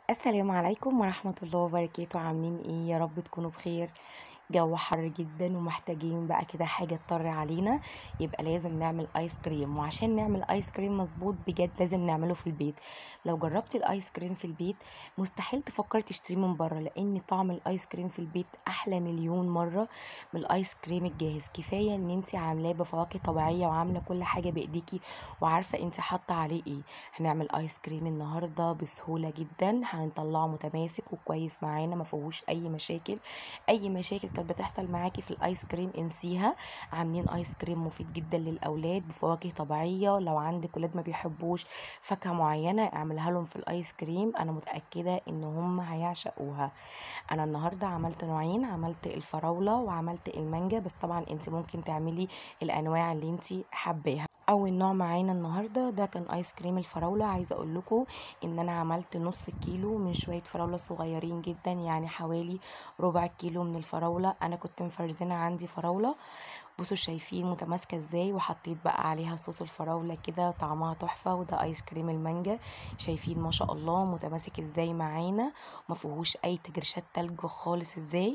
السلام عليكم ورحمة الله وبركاته عاملين ايه يا رب تكونوا بخير جو حر جدا ومحتاجين بقى كده حاجة تطر علينا يبقى لازم نعمل ايس كريم وعشان نعمل ايس كريم مظبوط بجد لازم نعمله في البيت لو جربتي الايس كريم في البيت مستحيل تفكري تشتريه من بره لان طعم الايس كريم في البيت احلى مليون مرة من الايس كريم الجاهز كفاية ان انت عاملاه بفواكه طبيعية وعاملة كل حاجة بايديكي وعارفة انت حاطة عليه ايه هنعمل ايس كريم النهاردة بسهولة جدا هنطلعه متماسك وكويس معانا ما فيهوش اي مشاكل اي مشاكل كانت بتحصل معاكي في الايس كريم انسيها عاملين ايس كريم مفيد جدا للاولاد بفواكه طبيعيه لو عندك ولاد ما بيحبوش فاكهه معينه اعملها لهم في الايس كريم انا متاكده ان هم هيعشقوها انا النهارده عملت نوعين عملت الفراوله وعملت المانجا بس طبعا انت ممكن تعملي الانواع اللي انت حباها اول نوع معانا النهارده ده كان ايس كريم الفراوله عايزه اقول لكم ان انا عملت نص كيلو من شويه فراوله صغيرين جدا يعني حوالي ربع كيلو من الفراوله انا كنت مفرزنه عندي فراوله بصوا شايفين متماسكه ازاي وحطيت بقى عليها صوص الفراوله كده طعمها تحفه وده ايس كريم المانجا شايفين ما شاء الله متماسك ازاي معانا ما فيهوش اي تجرشات تلج خالص ازاي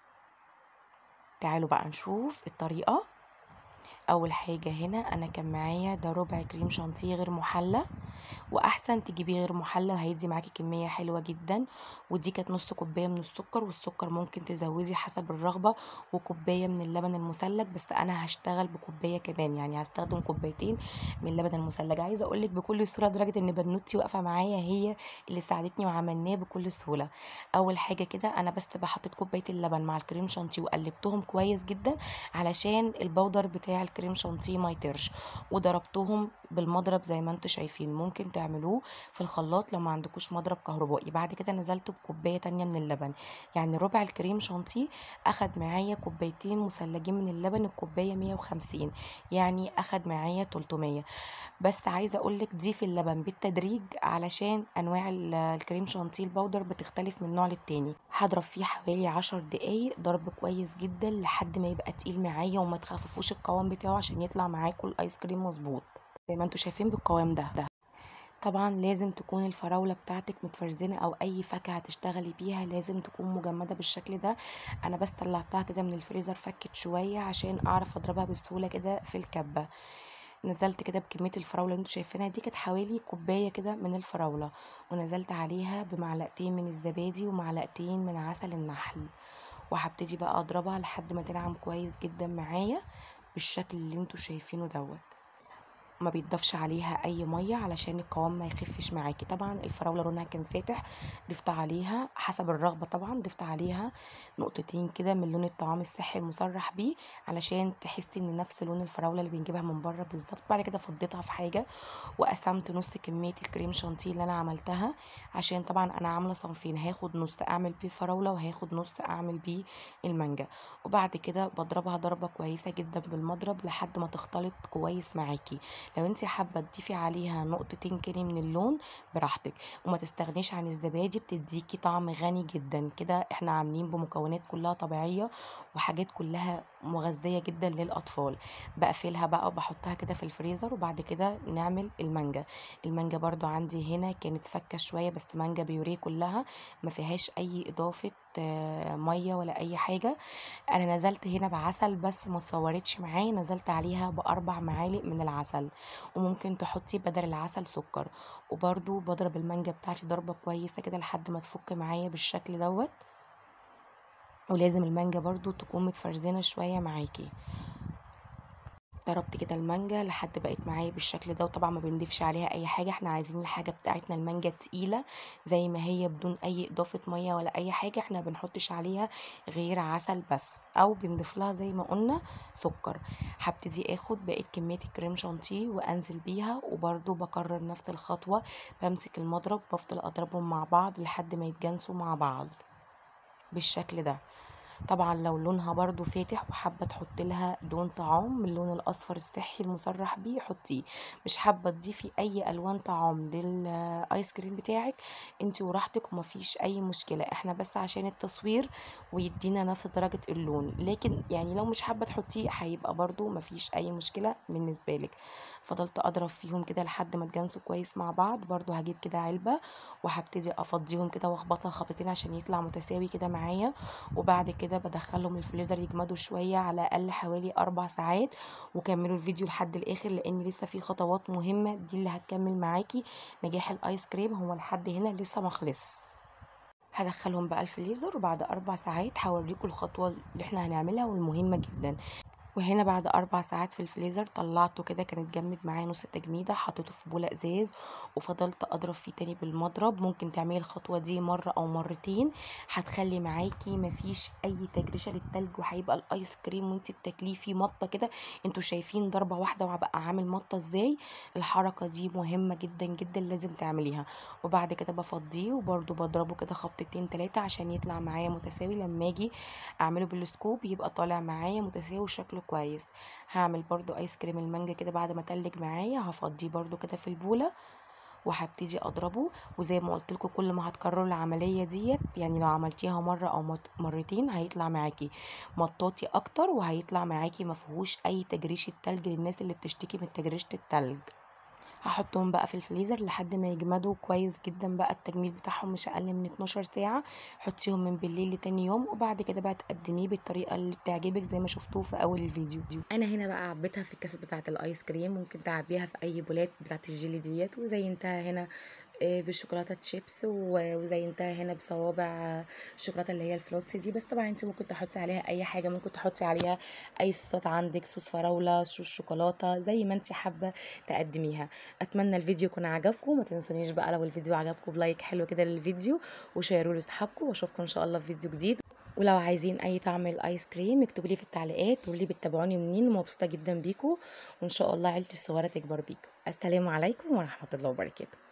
تعالوا بقى نشوف الطريقه اول حاجه هنا انا كان معايا ده ربع كريم شانتيه غير محلى واحسن تجيبيه غير محلى هيدي معاكي كميه حلوه جدا ودي كانت نص كوبايه من السكر والسكر ممكن تزودي حسب الرغبه وكوبايه من اللبن المثلج بس انا هشتغل بكوبايه كمان يعني هستخدم كوبايتين من اللبن المثلج عايزه اقول لك بكل سهوله لدرجه ان بنوتي واقفه معايا هي اللي ساعدتني وعملناه بكل سهوله اول حاجه كده انا بس بحطيت كوبايه اللبن مع الكريم شانتيه وقلبتهم كويس جدا علشان البودر بتاع الكريم شانتيه ما يطرش وضربتهم بالمضرب زي ما انتم شايفين ممكن تعملوه في الخلاط لو ما عندكوش مضرب كهربائي بعد كده نزلت بكوبايه تانية من اللبن يعني ربع الكريم شانتيه اخد معايا كوبايتين مثلجين من اللبن الكوبايه 150 يعني اخد معايا 300 بس عايزه اقول لك ضيفي اللبن بالتدريج علشان انواع الكريم شانتيه البودر بتختلف من نوع للتاني هضرب فيه حوالي 10 دقايق ضرب كويس جدا لحد ما يبقى تقيل معايا وما تخففوش القوام بتاعه عشان يطلع معاكم الايس كريم مظبوط زي ما انتم شايفين بالقوام ده, ده. طبعا لازم تكون الفراولة بتاعتك متفرزنة او اي فاكهة هتشتغلي بيها لازم تكون مجمدة بالشكل ده انا بس طلعتها كده من الفريزر فكت شوية عشان اعرف اضربها بسهولة كده في الكبة نزلت كده بكميه الفراوله اللي انتوا شايفينها دي كانت حوالي كوبايه كده من الفراوله ونزلت عليها بمعلقتين من الزبادي ومعلقتين من عسل النحل وهبتدي بقى اضربها لحد ما تنعم كويس جدا معايا بالشكل اللي انتوا شايفينه دوت ما بيتضافش عليها اي ميه علشان القوام ما يخفش معاكي طبعا الفراوله لونها كان فاتح ضفت عليها حسب الرغبه طبعا ضفت عليها نقطتين كده من لون الطعام الصحي المصرح بيه علشان تحسي ان نفس لون الفراوله اللي بنجيبها من بره بالظبط بعد كده فضيتها في حاجه وقسمت نص كميه الكريم شانتيه اللي انا عملتها عشان طبعا انا عامله صنفين هاخد نص اعمل بيه فراوله وهاخد نص اعمل بيه المانجا وبعد كده بضربها ضربه كويسه جدا بالمضرب لحد ما تختلط كويس معاكي لو انت حابه تضيفي عليها نقطتين كده من اللون براحتك وما تستغنيش عن الزبادي بتديكي طعم غني جدا كده احنا عاملين بمكونات كلها طبيعيه وحاجات كلها مغذيه جدا للاطفال بقفلها بقى وبحطها كده في الفريزر وبعد كده نعمل المانجا المانجا برضو عندي هنا كانت فكه شويه بس مانجا بيوريه كلها ما فيهاش اي اضافه ميه ولا اي حاجه انا نزلت هنا بعسل بس ما اتصورتش معايا نزلت عليها باربع معالق من العسل وممكن تحطي بدل العسل سكر وبرضو بضرب المانجا بتاعتي ضربه كويسه كده لحد ما تفك معايا بالشكل دوت ولازم المانجا برضو تكون متفرزنه شويه معاكي ضربت كده المانجا لحد بقت معايا بالشكل ده وطبعا ما بنضيفش عليها اي حاجه احنا عايزين الحاجه بتاعتنا المانجا تقيله زي ما هي بدون اي اضافه ميه ولا اي حاجه احنا بنحطش عليها غير عسل بس او بنضيف لها زي ما قلنا سكر هبتدي اخد بقيت كميه الكريم شانتيه وانزل بيها وبرده بكرر نفس الخطوه بمسك المضرب بفضل اضربهم مع بعض لحد ما يتجانسوا مع بعض بالشكل ده طبعا لو لونها برضو فاتح وحابه تحط لها لون طعام من اللون الاصفر الصحي المصرح بيه حطيه مش حابه تضيفي اي الوان طعام للايس كريم بتاعك انت وراحتك ومفيش اي مشكله احنا بس عشان التصوير ويدينا نفس درجه اللون لكن يعني لو مش حابه تحطيه هيبقى برضو مفيش اي مشكله بالنسبه لك فضلت اضرب فيهم كده لحد ما اتجانسوا كويس مع بعض برضو هجيب كده علبه وهبتدي افضيهم كده واخبطها خبطتين عشان يطلع متساوي كده معايا وبعد كده بدخلهم الفريزر يجمدوا شويه على الاقل حوالي اربع ساعات وكملوا الفيديو لحد الاخر لان لسه في خطوات مهمه دي اللي هتكمل معاكي نجاح الايس كريم هو لحد هنا لسه ما خلص هدخلهم بقى الفريزر وبعد اربع ساعات هوريكم الخطوه اللي احنا هنعملها والمهمه جدا وهنا بعد اربع ساعات في الفريزر طلعته كده كان اتجمد معايا نص تجميده حطيته في بوله ازاز وفضلت اضرب فيه تاني بالمضرب ممكن تعملي الخطوه دي مره او مرتين هتخلي معاكي مفيش اي تجريشه للتلج وهيبقى الايس كريم وانت بتاكليه فيه مطه كده انتوا شايفين ضربه واحده وهبقى عامل مطه ازاي الحركه دي مهمه جدا جدا لازم تعمليها وبعد كده بفضيه وبرده بضربه كده خبطتين تلاتة عشان يطلع معايا متساوي لما اجي اعمله بالسكوب يبقى طالع معايا متساوي وشكله كويس هعمل برضو ايس كريم المانجا كده بعد ما تلج معايا هفضيه برضو كده في البوله وهبتدي اضربه وزي ما قلت لكم كل ما هتكرروا العمليه ديت يعني لو عملتيها مره او مرتين هيطلع معاكي مطاطي اكتر وهيطلع معاكي مفهوش اي تجريش التلج للناس اللي بتشتكي من تجريشه التلج هحطهم بقى في الفريزر لحد ما يجمدوا كويس جدا بقى التجميد بتاعهم مش اقل من 12 ساعه حطيهم من بالليل لتاني يوم وبعد كده بقى تقدميه بالطريقه اللي بتعجبك زي ما شفتوه في اول الفيديو انا هنا بقى عبيتها في الكاسات بتاعه الايس كريم ممكن تعبيها في اي بولات بتاعه الجيلي ديت وزينتها هنا بالشوكولاته تشيبس وزينتها هنا بصوابع الشوكولاته اللي هي الفلوتس دي بس طبعا انت ممكن تحطي عليها اي حاجه ممكن تحطي عليها اي صوصات عندك صوص فراوله صوص شوكولاته زي ما انت حابه تقدميها اتمنى الفيديو يكون عجبكم ما تنسونيش بقى لو الفيديو عجبكم بلايك حلو كده للفيديو وشيروه لاصحابكم واشوفكم ان شاء الله في فيديو جديد ولو عايزين اي طعم الايس كريم اكتبوا لي في التعليقات وقولوا لي بتتابعوني منين ومبسوطه جدا بيكم وان شاء الله عيلتي الصغيره تكبر بيكم السلام عليكم ورحمه الله وبركاته